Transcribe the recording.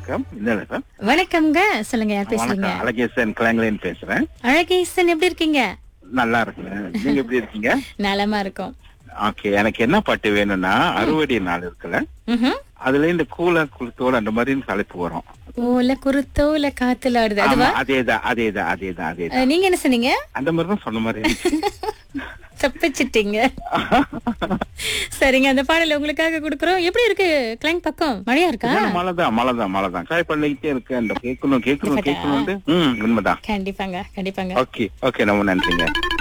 வணக்கம் இந்த வணக்கம்ங்க சொல்லுங்க யார் பேசுறீங்க வணக்கம் அழகேசன் கிளாங்கலேன்னு பேசுறேன் அழகேசன் எப்படி இருக்கீங்க நல்லா இருக்கேன் நீங்க எப்படி இருக்கீங்க நலமா இருக்கும் ஓகே எனக்கு என்ன பாட்டு வேணும்னா அறுவடை நாள் இருக்குல்ல ம்ஹும். அதுல இந்த கூல குளுத்தோல் அந்த மாதிரி தலைப்பு வரும் ஓல குருத்தோ இல்ல காத்துல ஆடுது அதுவா ஆமா, அதேதான் அதேதான் அதேதான் அதேதான் அஹ், நீங்க என்ன சொன்னீங்க அந்த மாதிரி தான் சொன்ன மாதிரி இருந்துச்சு. தப்பிச்சிட்டீங்க சரிங்க அந்த பாடல் உங்களுக்காக கொடுக்குறோம் எப்படி இருக்கு கிளைங் பக்கம் மழையா இருக்கா இல்ல, மழைதான் மழைதான் மழைதான் ட்ரை பண்ணிக்கிட்டே இருக்கேன் அந்த கேட்கணும் கேட்கணும் கேட்கணும் ம் உண்மைதான் கண்டிப்பாங்க கண்டிப்பாங்க ஓகே ஓகே ரொம்ப நன்றிங்க